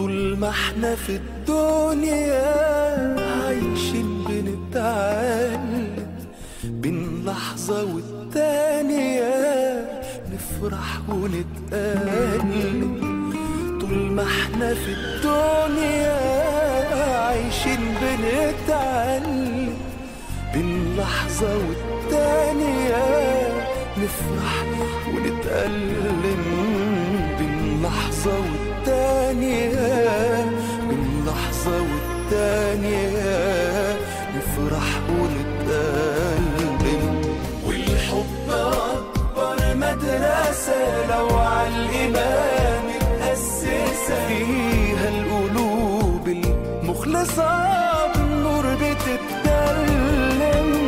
طول ما احنا في الدنيا عايشين بنتعلم بين لحظة والتانية نفرح ونتألم طول ما احنا في الدنيا عايشين بنتعلم بين لحظة والتانية نفرح ونتألم بين لحظة والتانية بين لحظة والتانية نفرح ونتألم والحب أكبر مدرسة لو عالإيمان متأسسة فيها القلوب المخلصة بالنور بتتكلم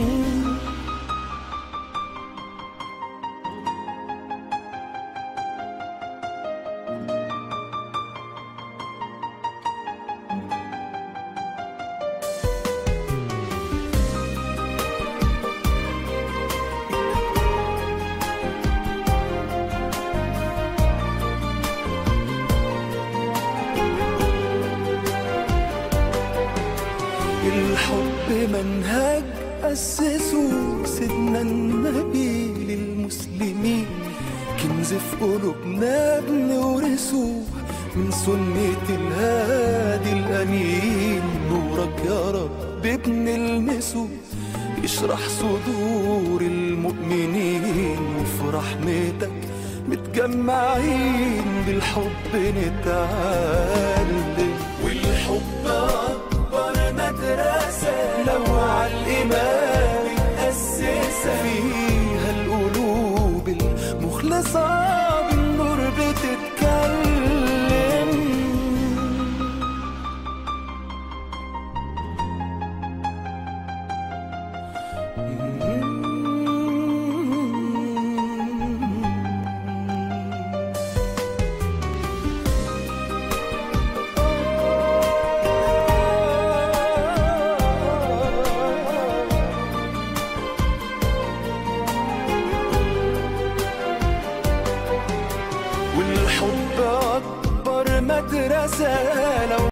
الحب منهج أسسه سيدنا النبي للمسلمين كنز في قلوبنا بنورثه من سنة الهادي الأمين نورك يا رب بنلمسه يشرح صدور المؤمنين وفي رحمتك متجمعين بالحب نتعلم والحب أكبر مدرسة لو عالإيمان متأسسة فيها القلوب المخلصة بالنور بتتكلم والحب أكبر مدرسة لو